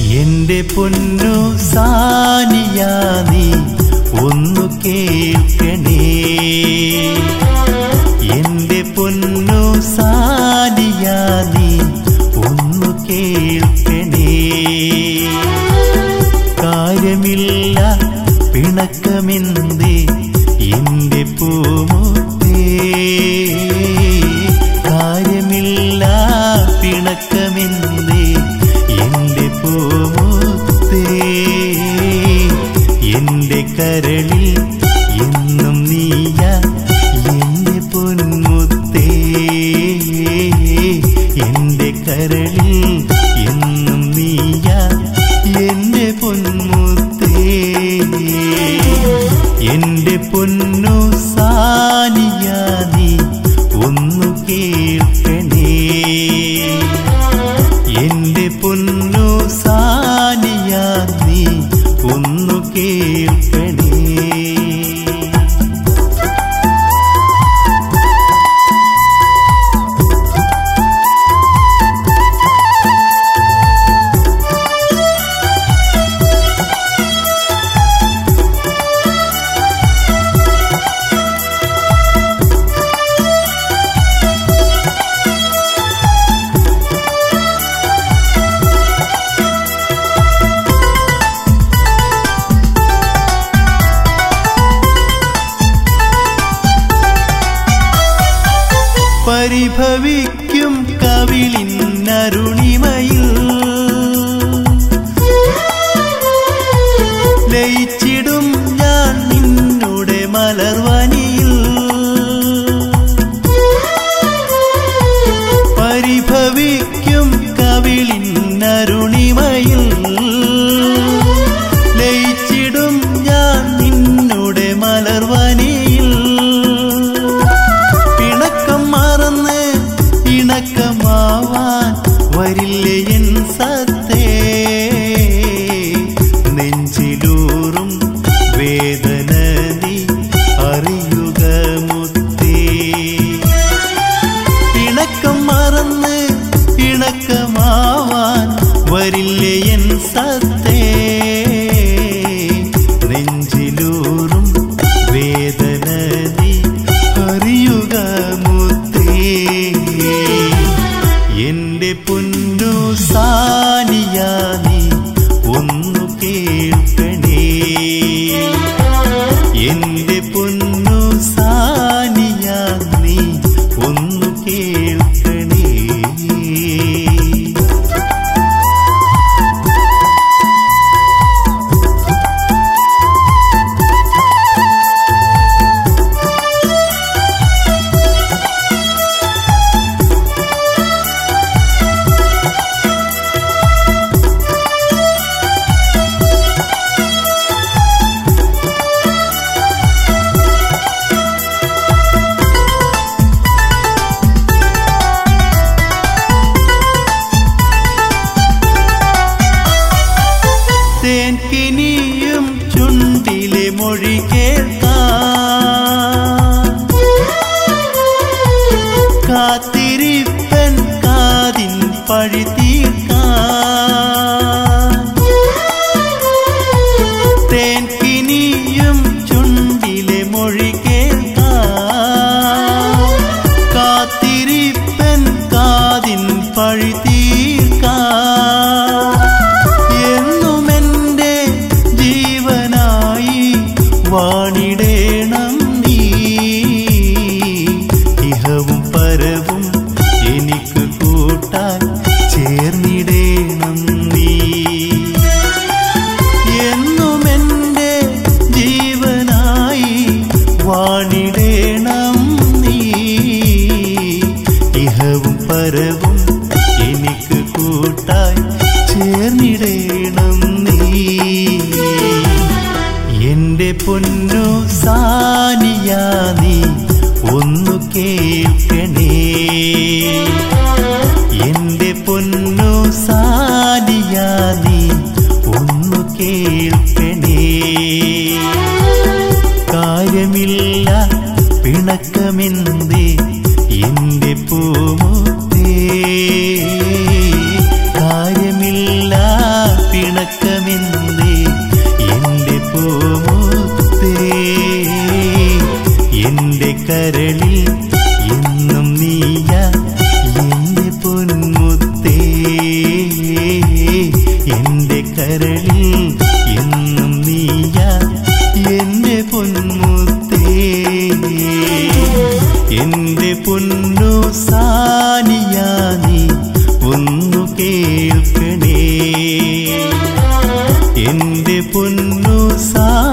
എന്റെ പൊന്നു സാനിയ നീ ഒന്നു കേൾക്കണേ എന്റെ പൊന്നു സാനിയ നീ ഒന്നു കേൾക്കണേ കാര്യമില്ല പിണക്കമെന്തേ എന്റെ പൂമുത്തേ കാര്യമില്ല പിണക്കമെന്തേ എന്റെ പൂമുത്തേ എന്റെ കരളിൽ എന്നും നീയ എന്റെ പൊന്മുത്തേ എന്റെ കരളിൽ എന്നും നീയ എന്റെ പൊന്മുത്തേ എന്റെ പൊന്നു സാനിയ നീ ഒന്നു കേൾക്കണേ എന്റെ പൊന്നു സാനിയ നീ ഒന്നു കേൾക്കണേ പരിഭവിക്കും കവിളിന്നരുണിമയിൽ ലയിച്ചിടും ഞാൻ നിന്നുടെ മലർവനിയിൽ പരിഭവിക്കും കവിളിന്നരുണിമയിൽ ലയിച്ചിടും ഞാൻ നിന്നുടെ മലർവനിയിൽ പിണക്കം മറന്ന് ഇണക്കമാവാൻ വരില്ലേ എൻ സത്തേ നെഞ്ചിലൂറും വേദന നീ അറിയുക മുത്തേ പിണക്കം മറന്ന് ഇണക്കമാവാൻ വരില്ലേ എൻ സത്തേ നെഞ്ചിലൂറും വേദന നീ അറിയുക മുത്തേ എന്റെ പൊന്നു സാനിയ നീ ഒന്നു കേൾക്കണേ എന്റെ പൊന്നു സാനിയ നീ ഒന്നു കേൾക്കണേ തേൻകിനിയും ചുണ്ടിലെ മൊഴി കേൾക്കാൻ കാത്തിരിപ്പൻ കാതിൻ പഴി തീർക്കാൻ തേൻകിനിയും ചുണ്ടിലെ മൊഴി കേൾക്കാൻ കാത്തിരിപ്പൻ കാതിൻ പഴി തീർക്കാൻ എന്നുമെന്റെ ജീവനായി വാണിട പിണക്കമെന്തേ എന്റെ പൂമുത്തേ എന്റെ കരളിൽ എന്നും നീയ എന്റെ പൊന്മുത്തേ എന്റെ കരളിൽ എന്നും നീയ എന്റെ പൊന്മുത്തേ എന്റെ പൊന്നു സാനിയാ നീ ഒന്നു കേൾക്കണേ എന്റെ പൊന്നു സാ